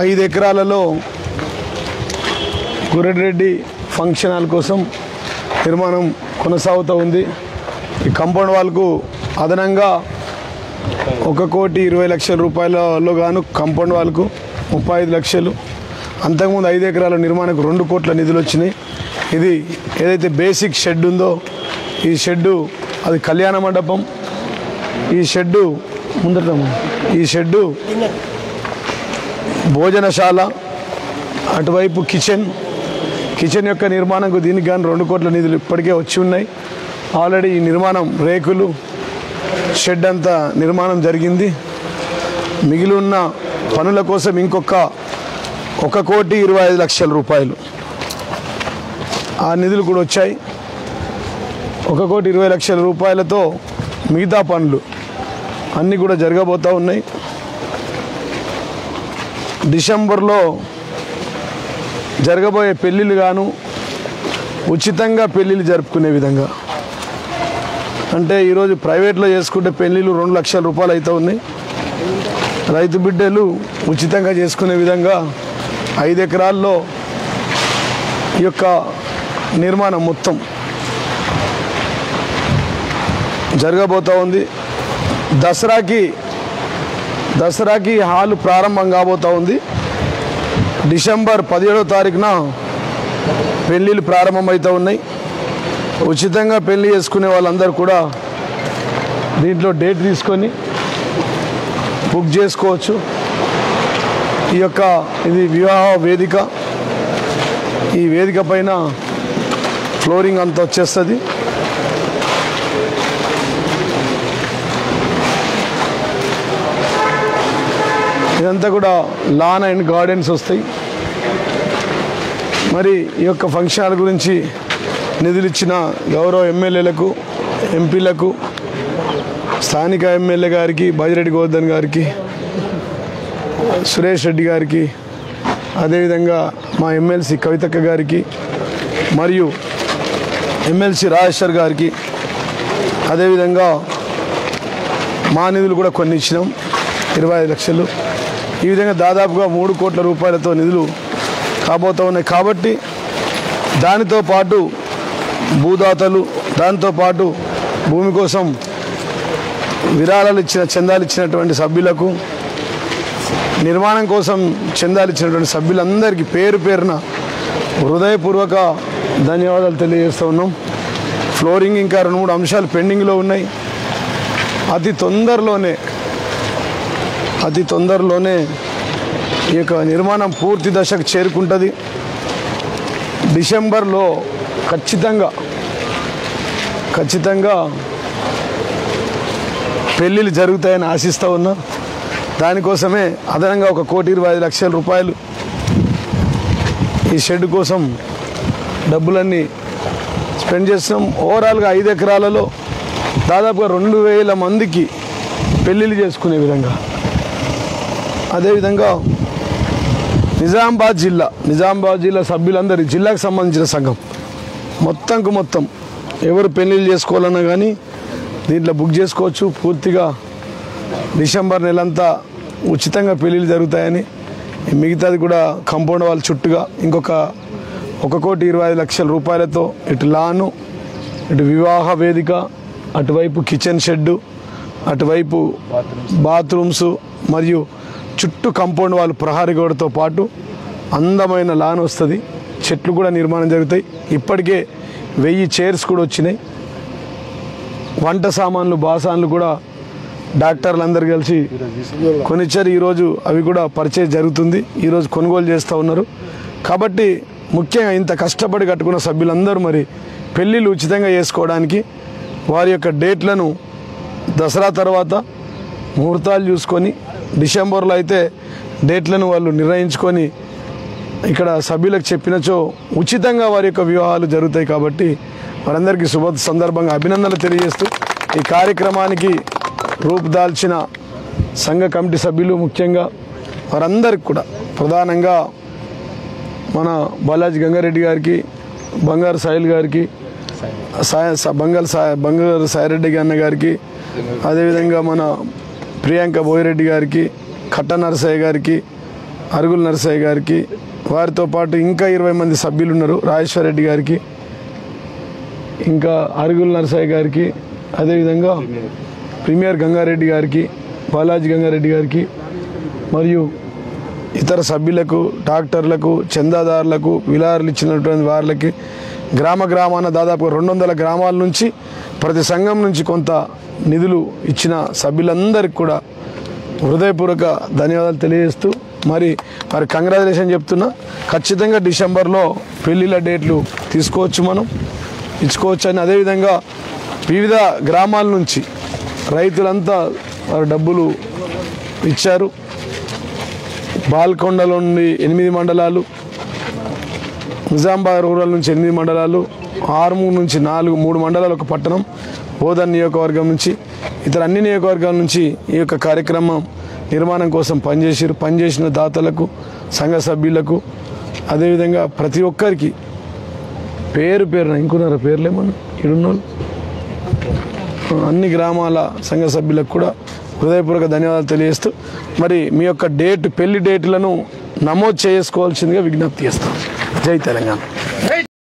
ఐదు ఎకరాలలో గురెడ్రెడ్డి function hall కోసం నిర్మాణం కొనసాగుతూ ఉంది ఈ కాంపౌండ్ వాళ్ళకు అదనంగా ఒక కోటి ఇరవై లక్షల రూపాయలలో గాను కాంపౌండ్ వాళ్ళకు ముప్పై ఐదు లక్షలు అంతకుముందు ఐదు ఎకరాల నిర్మాణకు రెండు కోట్ల నిధులు వచ్చినాయి ఇది ఏదైతే బేసిక్ షెడ్ ఉందో ఈ షెడ్డు అది కళ్యాణ మండపం ఈ షెడ్డు ముందట ఈ షెడ్డు భోజనశాల అటువైపు కిచెన్ కిచెన్ యొక్క నిర్మాణంకు దీనికి కానీ రెండు కోట్ల నిధులు ఇప్పటికే వచ్చి ఉన్నాయి ఆల్రెడీ ఈ నిర్మాణం రేకులు షెడ్ అంతా నిర్మాణం జరిగింది మిగిలి ఉన్న పనుల కోసం ఇంకొక ఒక కోటి ఇరవై ఐదు లక్షల రూపాయలు ఆ నిధులు కూడా వచ్చాయి ఒక కోటి ఇరవై లక్షల రూపాయలతో మిగతా పనులు అన్నీ కూడా జరగబోతూ ఉన్నాయి డిసెంబర్లో జరగబోయే పెళ్ళిళ్ళు గాను ఉచితంగా పెళ్ళిళ్ళు జరుపుకునే విధంగా అంటే ఈరోజు ప్రైవేట్లో చేసుకుంటే పెళ్ళిళ్ళు రెండు లక్షల రూపాయలు అయితే ఉన్నాయి రైతు బిడ్డలు ఉచితంగా చేసుకునే విధంగా ఐదు ఎకరాల్లో ఈ యొక్క నిర్మాణం మొత్తం జరగబోతూ ఉంది దసరాకి దసరాకి హాలు ప్రారంభం కాబోతూ ఉంది డిసెంబర్ పదిహేడో తారీఖున పెళ్ళిళ్ళు ప్రారంభమవుతూ ఉన్నాయి ఉచితంగా పెళ్లి చేసుకునే వాళ్ళందరూ కూడా దీంట్లో డేట్ తీసుకొని బుక్ చేసుకోవచ్చు ఈ యొక్క ఇది వివాహ వేదిక ఈ వేదిక పైన ఫ్లోరింగ్ అంతా వచ్చేస్తుంది ఇదంతా కూడా లాన్ అండ్ గార్డెన్స్ వస్తాయి మరి ఈ యొక్క ఫంక్షన్ గురించి నిధులు ఇచ్చిన గౌరవ ఎమ్మెల్యేలకు ఎంపీలకు స్థానిక ఎమ్మెల్యే గారికి బాజిరెడ్డి గోవర్ధన్ గారికి సురేష్ రెడ్డి గారికి అదేవిధంగా మా ఎమ్మెల్సీ కవితక్క గారికి మరియు ఎమ్మెల్సీ రాజేశ్వర్ గారికి అదేవిధంగా మా నిధులు కూడా కొన్ని ఇచ్చినాం ఇరవై ఐదు లక్షలు ఈ విధంగా దాదాపుగా మూడు కోట్ల రూపాయలతో నిధులు కాబోతూ ఉన్నాయి కాబట్టి దానితో పాటు భూదాతలు దాంతో పాటు భూమి కోసం విరాళాలు ఇచ్చిన చందాలు ఇచ్చినటువంటి సభ్యులకు నిర్మాణం కోసం చందాలు ఇచ్చినటువంటి సభ్యులందరికీ పేరు పేరున హృదయపూర్వక ధన్యవాదాలు తెలియజేస్తూ ఉన్నాం ఫ్లోరింగ్ ఇంకా రెండు మూడు అంశాలు పెండింగ్లో ఉన్నాయి అతి తొందరలోనే అతి తొందరలోనే ఈ యొక్క నిర్మాణం పూర్తి దశకు చేరుకుంటుంది డిసెంబర్లో ఖచ్చితంగా ఖచ్చితంగా పెళ్ళిళ్ళు జరుగుతాయని ఆశిస్తూ ఉన్నా దానికోసమే అదనంగా ఒక కోటి ఇరవై ఐదు లక్షల రూపాయలు ఈ షెడ్ కోసం డబ్బులన్నీ స్పెండ్ చేస్తున్నాం ఓవరాల్గా ఐదు ఎకరాలలో దాదాపుగా రెండు వేల మందికి పెళ్ళిళ్ళు చేసుకునే విధంగా అదేవిధంగా నిజామాబాద్ జిల్లా నిజామాబాద్ జిల్లా సభ్యులందరి జిల్లాకు సంబంధించిన సంఘం మొత్తంకు మొత్తం ఎవరు పెళ్ళిళ్ళు చేసుకోవాలన్నా కానీ దీంట్లో బుక్ చేసుకోవచ్చు పూర్తిగా డిసెంబర్ నెలంతా ఉచితంగా పెళ్ళిళ్ళు జరుగుతాయని మిగతాది కూడా కాంపౌండ్ వాళ్ళ చుట్టుగా ఇంకొక ఒక కోటి ఇరవై ఐదు లక్షల రూపాయలతో ఇటు లాను ఇటు వివాహ వేదిక అటువైపు కిచెన్ షెడ్డు అటువైపు బాత్రూమ్స్ మరియు చుట్టూ కాంపౌండ్ వాళ్ళు ప్రహారీ గోడతో పాటు అందమైన లాన్ వస్తుంది చెట్లు కూడా నిర్మాణం జరుగుతాయి ఇప్పటికే వెయ్యి చైర్స్ కూడా వచ్చినాయి వంట సామాన్లు బాసాన్లు కూడా డాక్టర్లు అందరు కలిసి కొనిచ్చారు ఈరోజు అవి కూడా పర్చేజ్ జరుగుతుంది ఈరోజు కొనుగోలు చేస్తూ ఉన్నారు కాబట్టి ముఖ్యంగా ఇంత కష్టపడి కట్టుకున్న సభ్యులందరూ మరి పెళ్ళిళ్ళు ఉచితంగా చేసుకోవడానికి వారి యొక్క డేట్లను దసరా తర్వాత ముహూర్తాలు చూసుకొని డిసెంబర్లో అయితే డేట్లను వాళ్ళు నిర్ణయించుకొని ఇక్కడ సభ్యులకు చెప్పినచో ఉచితంగా వారి యొక్క వివాహాలు జరుగుతాయి కాబట్టి వారందరికీ శుభ సందర్భంగా అభినందనలు తెలియజేస్తూ ఈ కార్యక్రమానికి రూపుదాల్చిన సంఘ కమిటీ సభ్యులు ముఖ్యంగా వారందరికి కూడా ప్రధానంగా మన బాలాజీ గంగారెడ్డి గారికి బంగారు సాయిల్ గారికి సాయ స- బంగారు సాయ బంగారు సాయిరెడ్డి అన్న గారికి అదేవిధంగా మన ప్రియాంక బోయిరెడ్డి గారికి కట్ట నరసయ్య గారికి అరుగుల నరసయ్య గారికి వారితో పాటు ఇంకా ఇరవై మంది సభ్యులు ఉన్నారు రాజేశ్వర రెడ్డి గారికి ఇంకా అరుగుల నరసయ్య గారికి అదేవిధంగా ప్రీమియర్ గంగారెడ్డి గారికి బాలాజీ గంగారెడ్డి గారికి మరియు ఇతర సభ్యులకు డాక్టర్లకు చందాదారులకు విలారులు ఇచ్చినటువంటి వారికి గ్రామ గ్రామాన దాదాపు రెండు వందల గ్రామాల నుంచి ప్రతి సంఘం నుంచి కొంత నిధులు ఇచ్చిన సభ్యులందరికీ కూడా హృదయపూర్వక ధన్యవాదాలు తెలియజేస్తూ మరి మరి కంగ్రాచులేషన్ చెప్తున్నా ఖచ్చితంగా డిసెంబర్లో పెళ్ళిళ్ళ డేట్లు తీసుకోవచ్చు మనం ఇచ్చుకోవచ్చు అని అదేవిధంగా వివిధ గ్రామాల నుంచి రైతులంతా వారు డబ్బులు ఇచ్చారు బాల్కొండలో నుండి ఎనిమిది మండలాలు నిజామాబాద్ రూరల్ నుంచి ఎనిమిది మండలాలు ఆర్మూర్ నుంచి నాలుగు మూడు మండలాలు ఒక పట్టణం బోధన్ నియోజకవర్గం నుంచి ఇతర అన్ని నియోజకవర్గాల నుంచి ఈ యొక్క కార్యక్రమం నిర్మాణం కోసం పనిచేసారు పనిచేసిన దాతలకు సంఘ సభ్యులకు అదేవిధంగా ప్రతి ఒక్కరికి పేరు పేరున ఇంకున్నారా పేర్లేమన్నా ఇడున్నోళ్ళు అన్ని గ్రామాల సంఘ సభ్యులకు కూడా హృదయపూర్వక ధన్యవాదాలు తెలియజేస్తూ మరి మీ యొక్క డేట్ పెళ్లి డేట్లను నమోదు చేసుకోవాల్సిందిగా విజ్ఞప్తి చేస్తాం జై తెలంగాణ